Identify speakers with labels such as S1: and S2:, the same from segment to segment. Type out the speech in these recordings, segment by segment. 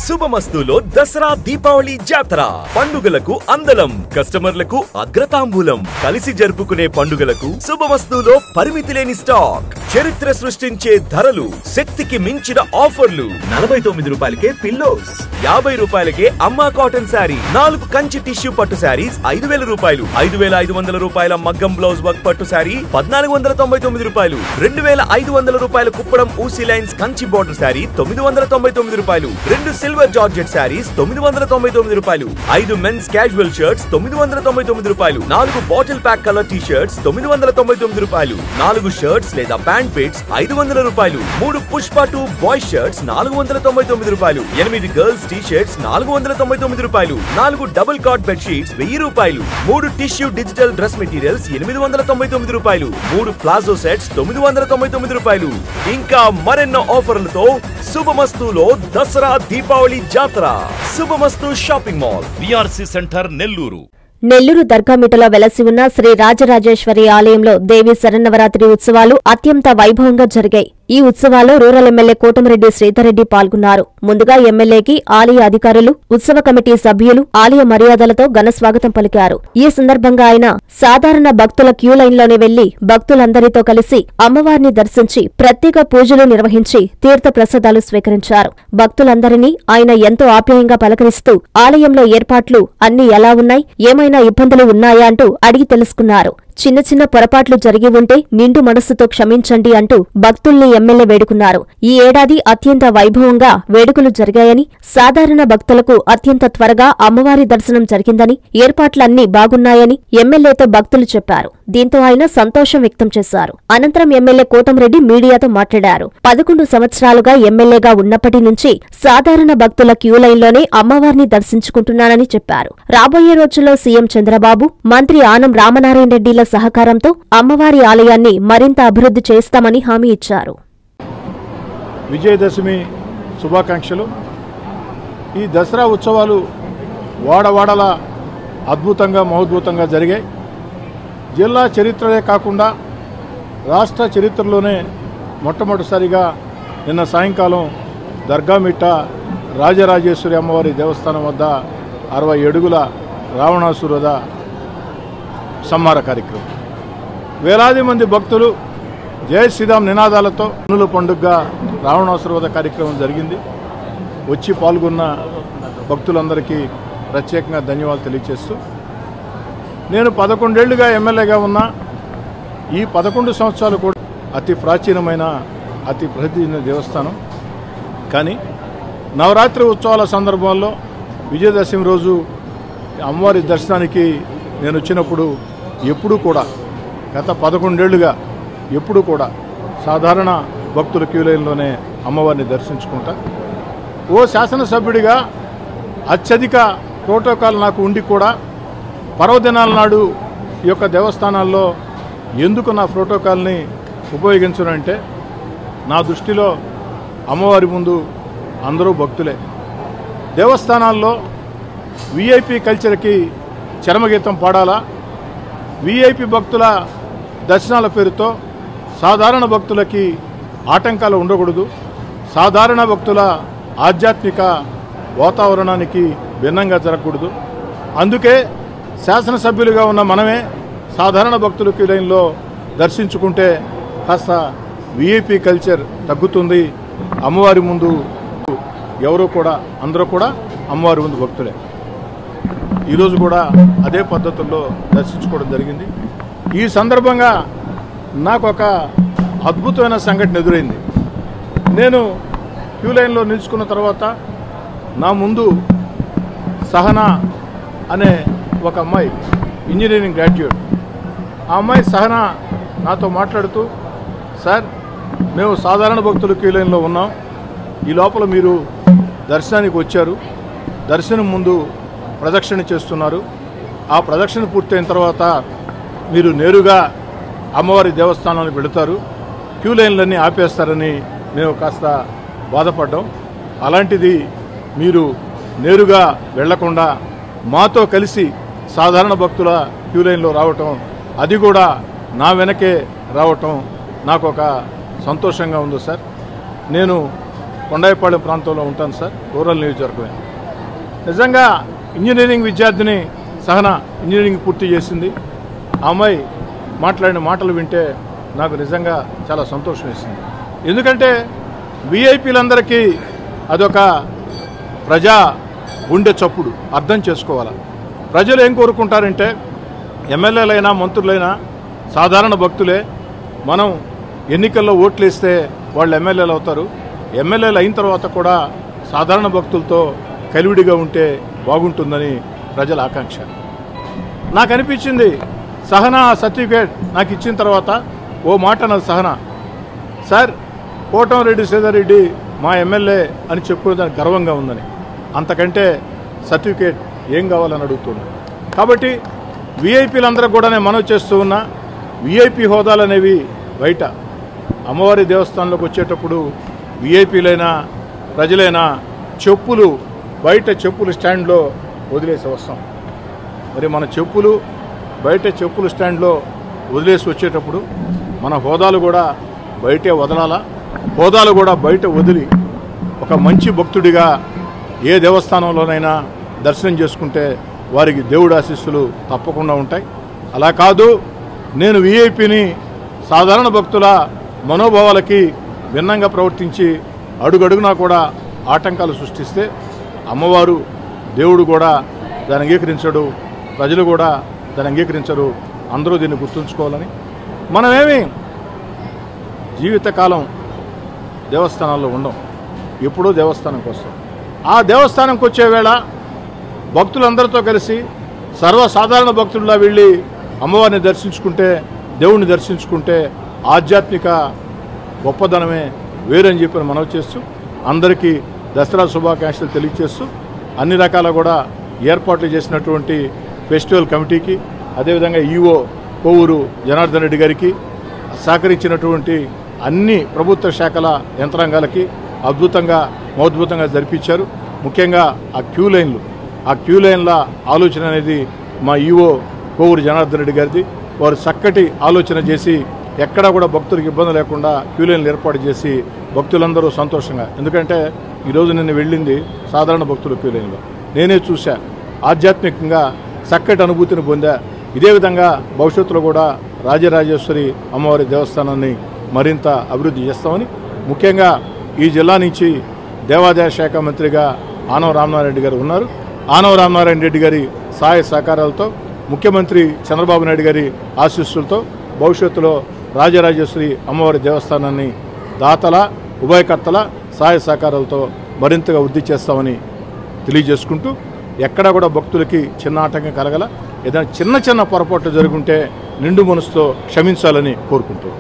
S1: శుభమస్తులో దసరా దీపావళి జాతర పండుగలకు అందలం కస్టమర్లకు అగ్రతాంబూలం కలిసి జరుపుకునే పండుగలకు శుభమస్తులో పరిమితి లేని స్టాక్ చరిత్ర సృష్టించే ధరలు శక్తికి మించిన ఆఫర్లు నలభై తొమ్మిది రూపాయలకే పిల్లోస్ యాభై రూపాయలకే అమ్మా కాటన్ శారీ నాలుగు కంచి టిష్యూ పట్టు శారీస్ ఐదు వేల రూపాయలు ఐదు వేల ఐదు వందల రూపాయల మగ్గం బ్లౌజ్ వర్క్ పట్టు శారీ పద్నాలుగు వందల తొంభై తొమ్మిది రూపాయలు రెండు వేల ఐదు వందల రూపాయల కుప్పడం ఊసీ లైన్స్ కంచి బోర్డర్ శారీ తొమ్మిది వందల తొంభై తొమ్మిది రూపాయలు రెండు సిల్వర్ జార్జెట్ శారీస్ తొమ్మిది వందల తొంభై తొమ్మిది రూపాయలు ఐదు మెన్స్ క్యాజువల్ షర్ట్స్ తొమ్మిది వందల తొంభై తొమ్మిది రూపాయలు నాలుగు bottle pack colour T shirts తొమ్మిది వందల తొంభై తొమ్మిది రూపాయలు నాలుగు షర్ట్స్ లేదా ప్యాంట్ పిట్స్ ఐదు వందల రూపాయలు మూడు పుష్ప టూ బాయ్ షర్ట్స్ నాలుగు వందల తొంభై తొమ్మిది రూపాయలు ఎనిమిది గర్ల్స్ టీ షర్ట్స్ నాలుగు వందల తొంభై తొమ్మిది రూపాయలు నాలుగు డబుల్ కాట్ బెడ్ షీట్స్ వెయ్యి రూపాయలు మూడు టిష్యూ డిజిటల్ డ్రెస్ మెటీరియల్స్ ఎనిమిది వందల తొంభై తొమ్మిది రూపాయలు మూడు ప్లాజో సెట్స్ తొమ్మిది వందల తొంభై తొమ్మిది రూపాయలు ఇంకా మరెన్నో ఆఫర్లతో శుభమస్తులో దసరా దీపావళి జాతర Shubhamastu shopping mall VRC centre Nellore
S2: Nellore దర్గామిటలో వెలసి ఉన్న శ్రీ రాజరాజేశ్వరి ఆలయంలో దేవి శరన్నవరాత్రి ఉత్సవాలు అత్యంత వైభవంగా జరిగాయి ఈ ఉత్సవాల్లో రూరల్ ఎమ్మెల్యే కోటమిరెడ్డి శ్రీధర్రెడ్డి పాల్గొన్నారు ముందుగా ఎమ్మెల్యేకి ఆలయ అధికారులు ఉత్సవ కమిటీ సభ్యులు ఆలయ మర్యాదలతో ఘన స్వాగతం పలికారు ఈ సందర్భంగా ఆయన సాధారణ భక్తుల క్యూ లైన్లోనే వెళ్లి భక్తులందరితో కలిసి అమ్మవారిని దర్శించి ప్రత్యేక పూజలు నిర్వహించి తీర్థ ప్రసాదాలు స్వీకరించారు భక్తులందరినీ ఆయన ఎంతో ఆప్యాయంగా పలకరిస్తూ ఆలయంలో ఏర్పాట్లు అన్ని ఎలా ఉన్నాయి ఏమైనా ఇబ్బందులు ఉన్నాయా అంటూ అడిగి తెలుసుకున్నారు చిన్న చిన్న పొరపాట్లు జరిగి ఉంటే నిండు మనస్సుతో క్షమించండి అంటూ భక్తుల్ని ఎమ్మెల్యే వేడుకున్నారు ఈ ఏడాది అత్యంత వైభవంగా వేడుకలు జరిగాయని సాధారణ భక్తులకు అత్యంత త్వరగా అమ్మవారి దర్శనం జరిగిందని ఏర్పాట్లన్నీ బాగున్నాయని ఎమ్మెల్యేతో భక్తులు చెప్పారు దీంతో ఆయన సంతోషం వ్యక్తం చేశారు అనంతరం ఎమ్మెల్యే కోటంరెడ్డి మీడియాతో మాట్లాడారు పదకొండు సంవత్సరాలుగా ఎమ్మెల్యేగా ఉన్నప్పటి నుంచి సాధారణ భక్తుల క్యూ లైన్లోనే అమ్మవారిని దర్శించుకుంటున్నానని చెప్పారు రాబోయే రోజుల్లో సీఎం చంద్రబాబు మంత్రి ఆనం రామనారాయణ రెడ్డిల సహకారంతో అమ్మవారి ఆలయాన్ని మరింత అభివృద్ధి చేస్తామని హామీ ఇచ్చారు
S3: విజయదశమి శుభాకాంక్షలు ఈ దసరా ఉత్సవాలు వాడవాడల అద్భుతంగా మహోద్భుతంగా జరిగాయి జిల్లా చరిత్రలే కాకుండా రాష్ట్ర చరిత్రలోనే మొట్టమొదటిసారిగా నిన్న సాయంకాలం దర్గామిట్ట రాజరాజేశ్వరి అమ్మవారి దేవస్థానం వద్ద అరవై అడుగుల రావణాసురద సంహార కార్యక్రమం వేలాది మంది భక్తులు జై శ్రీరామ్ నినాదాలతో కన్నుల పండుగగా రావణాసురవద కార్యక్రమం జరిగింది వచ్చి పాల్గొన్న భక్తులందరికీ ప్రత్యేకంగా ధన్యవాదాలు తెలియజేస్తూ నేను పదకొండేళ్లుగా ఎమ్మెల్యేగా ఉన్న ఈ పదకొండు సంవత్సరాలు కూడా అతి ప్రాచీనమైన అతి ప్రసిద్ధి చెందిన దేవస్థానం కానీ నవరాత్రి ఉత్సవాల సందర్భంలో విజయదశమి రోజు అమ్మవారి దర్శనానికి నేను వచ్చినప్పుడు ఎప్పుడూ కూడా గత పదకొండేళ్లుగా ఎప్పుడూ కూడా సాధారణ భక్తుల క్యూ లైన్లోనే అమ్మవారిని దర్శించుకుంటా ఓ శాసనసభ్యుడిగా అత్యధిక ప్రోటోకాల్ నాకు ఉండి కూడా పర్వదినాల నాడు ఈ యొక్క దేవస్థానాల్లో ఎందుకు నా ప్రోటోకాల్ని ఉపయోగించనంటే నా దృష్టిలో అమ్మవారి ముందు అందరూ భక్తులే దేవస్థానాల్లో విఐపి కల్చర్కి చరమగీతం పాడాలా విఐపి భక్తుల దర్శనాల పేరుతో సాధారణ భక్తులకి ఆటంకాలు ఉండకూడదు సాధారణ భక్తుల ఆధ్యాత్మిక వాతావరణానికి భిన్నంగా జరగకూడదు అందుకే శాసనసభ్యులుగా ఉన్న మనమే సాధారణ భక్తులకి లైన్లో దర్శించుకుంటే కాస్త విఐపి కల్చర్ తగ్గుతుంది అమ్మవారి ముందు ఎవరు కూడా అందరూ కూడా అమ్మవారి ముందు భక్తులే ఈరోజు కూడా అదే పద్ధతుల్లో దర్శించుకోవడం జరిగింది ఈ సందర్భంగా నాకు ఒక అద్భుతమైన సంఘటన ఎదురైంది నేను క్యూ లైన్లో నిలుచుకున్న తర్వాత నా ముందు సహనా అనే ఒక అమ్మాయి ఇంజనీరింగ్ గ్రాడ్యుయేట్ ఆ అమ్మాయి సహనా నాతో మాట్లాడుతూ సార్ మేము సాధారణ భక్తులు క్యూ లైన్లో ఉన్నాం ఈ లోపల మీరు దర్శనానికి వచ్చారు దర్శనం ముందు ప్రదక్షిణ చేస్తున్నారు ఆ ప్రదక్షిణ పూర్తయిన తర్వాత మీరు నేరుగా అమ్మవారి దేవస్థానానికి వెళుతారు క్యూ లైన్లన్నీ ఆపేస్తారని మేము కాస్త బాధపడ్డాం అలాంటిది మీరు నేరుగా వెళ్లకుండా మాతో కలిసి సాధారణ భక్తుల క్యూ లైన్లో రావటం అది కూడా నా వెనకే రావటం నాకు ఒక సంతోషంగా ఉంది సార్ నేను కొండాయిపాళెం ప్రాంతంలో ఉంటాను సార్ రూరల్ నియోజకవర్గమే నిజంగా ఇంజనీరింగ్ విద్యార్థిని సహన ఇంజనీరింగ్ పూర్తి చేసింది ఆ అమ్మాయి మాట్లాడిన మాటలు వింటే నాకు నిజంగా చాలా సంతోషం వేసింది ఎందుకంటే విఐపీలందరికీ అదొక ప్రజా గుండె చప్పుడు అర్థం చేసుకోవాలి ప్రజలు ఏం కోరుకుంటారంటే ఎమ్మెల్యేలైనా మంత్రులైనా సాధారణ భక్తులే మనం ఎన్నికల్లో ఓట్లు వేస్తే వాళ్ళు ఎమ్మెల్యేలు అవుతారు ఎమ్మెల్యేలు అయిన తర్వాత కూడా సాధారణ భక్తులతో కలివిడిగా ఉంటే బాగుంటుందని ప్రజల ఆకాంక్ష నాకు అనిపించింది సహనా సర్టిఫికేట్ నాకు ఇచ్చిన తర్వాత ఓ మాట నా సహనా సార్ కోటంరెడ్డి సీతారెడ్డి మా ఎమ్మెల్యే అని చెప్పుకోవడానికి గర్వంగా ఉందని అంతకంటే సర్టిఫికేట్ ఏం కావాలని అడుగుతున్నా కాబట్టి విఐపీలందరూ కూడా నేను మనవి చేస్తూ ఉన్నా విఐపి హోదాలు అనేవి బయట అమ్మవారి దేవస్థానంలోకి వచ్చేటప్పుడు విఐపీలైనా ప్రజలైనా చెప్పులు బయట చెప్పులు స్టాండ్లో వదిలేసి వస్తాం మరి మన చెప్పులు బయట చెప్పుల స్టాండ్లో వదిలేసి వచ్చేటప్పుడు మన హోదాలు కూడా బయటే వదలాలా హోదాలు కూడా బయట వదిలి ఒక మంచి భక్తుడిగా ఏ దేవస్థానంలోనైనా దర్శనం చేసుకుంటే వారికి దేవుడి ఆశీస్సులు తప్పకుండా ఉంటాయి అలా కాదు నేను విఐపిని సాధారణ భక్తుల మనోభావాలకి భిన్నంగా ప్రవర్తించి అడుగడుగునా కూడా ఆటంకాలు సృష్టిస్తే అమ్మవారు దేవుడు కూడా దాన్ని అంగీకరించడు ప్రజలు కూడా దాన్ని అంగీకరించరు అందరూ దీన్ని గుర్తుంచుకోవాలని మనమేమి జీవితకాలం దేవస్థానాల్లో ఉండం ఎప్పుడూ దేవస్థానంకి వస్తాం ఆ దేవస్థానంకి వచ్చే వేళ భక్తులందరితో కలిసి సర్వసాధారణ భక్తుల్లా వెళ్ళి అమ్మవారిని దర్శించుకుంటే దేవుణ్ణి దర్శించుకుంటే ఆధ్యాత్మిక గొప్పదనమే వేరని చెప్పి మనవి చేస్తూ అందరికీ దసరా శుభాకాంక్షలు తెలియజేస్తూ అన్ని రకాల కూడా ఏర్పాట్లు చేసినటువంటి ఫెస్టివల్ కమిటీకి అదేవిధంగా ఈఓ కోవూరు జనార్దన్ రెడ్డి గారికి సహకరించినటువంటి అన్ని ప్రభుత్వ శాఖల యంత్రాంగాలకి అద్భుతంగా మౌద్భుతంగా జరిపించారు ముఖ్యంగా ఆ క్యూ లైన్లు ఆ క్యూ లైన్ల ఆలోచన అనేది మా ఈఓ కోవూరు జనార్దన్ రెడ్డి గారిది వారు చక్కటి ఆలోచన చేసి ఎక్కడా కూడా భక్తులకు ఇబ్బంది లేకుండా క్యూ లైన్లు ఏర్పాటు చేసి భక్తులందరూ సంతోషంగా ఎందుకంటే ఈరోజు నేను వెళ్ళింది సాధారణ భక్తుల క్యూ లైన్లో నేనే చూశా ఆధ్యాత్మికంగా చక్కటి అనుభూతిని పొందా ఇదే విధంగా భవిష్యత్తులో కూడా రాజరాజేశ్వరి అమ్మవారి దేవస్థానాన్ని మరింత అభివృద్ధి చేస్తామని ముఖ్యంగా ఈ జిల్లా నుంచి దేవాదాయ శాఖ మంత్రిగా ఆనవ రామనారాయణ గారు ఉన్నారు ఆనవ రామనారాయణ రెడ్డి గారి సహాయ సహకారాలతో ముఖ్యమంత్రి చంద్రబాబు నాయుడు గారి ఆశీస్సులతో భవిష్యత్తులో రాజరాజేశ్వరి అమ్మవారి దేవస్థానాన్ని దాతల ఉభయకర్తల సహాయ సహకారాలతో మరింతగా వృద్ధి చేస్తామని తెలియజేసుకుంటూ ఎక్కడా కూడా భక్తులకి చిన్న ఆటంకం కలగల ఏదైనా చిన్న చిన్న పొరపాట్లు జరుగుంటే నిండు మనసుతో క్షమించాలని కోరుకుంటూ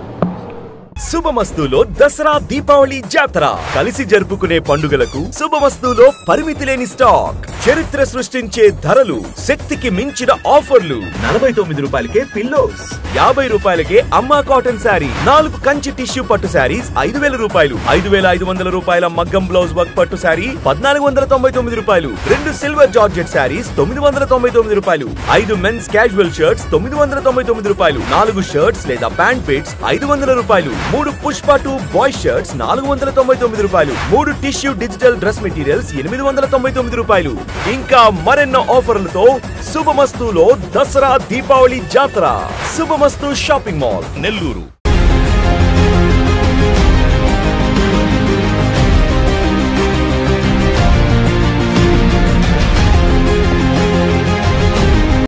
S1: శుభమస్తులో దసరా దీపావళి జాతర కలిసి జరుపుకునే పండుగలకు శుభమస్తులో పరిమితి లేని స్టాక్ చరిత్ర సృష్టించే ధరలు శక్తికి మించిన ఆఫర్లు నలభై తొమ్మిది రూపాయలకే పిల్లోస్ యాభై రూపాయలకే అమ్మా కాటన్ శారీ నాలుగు కంచి టిష్యూ పట్టు శారీస్ ఐదు వేల రూపాయలు ఐదు వేల ఐదు వందల రూపాయల మగ్గం బ్లౌజ్ వర్క్ పట్టు శారీ పద్నాలుగు వందల తొంభై తొమ్మిది రూపాయలు రెండు సిల్వర్ జార్జెట్ శారీస్ తొమ్మిది వందల తొంభై తొమ్మిది రూపాయలు ఐదు మెన్స్ క్యాజువల్ షర్ట్స్ తొమ్మిది వందల తొంభై తొమ్మిది రూపాయలు నాలుగు షర్ట్స్ లేదా ప్యాంట్ పిట్స్ ఐదు వందల రూపాయలు మూడు పుష్ప టూ బాయ్ షర్ట్స్ నాలుగు వందల తొంభై తొమ్మిది రూపాయలు మూడు టిష్యూ డిజిటల్ డ్రెస్ మెటీరియల్స్ ఎనిమిది వందల తొంభై తొమ్మిది రూపాయలు ఇంకా మరెన్నో ఆఫర్లతో శుభమస్తులో దసరా దీపావళి జాతర శుభమస్తు షాపింగ్ మాల్ నెల్లూరు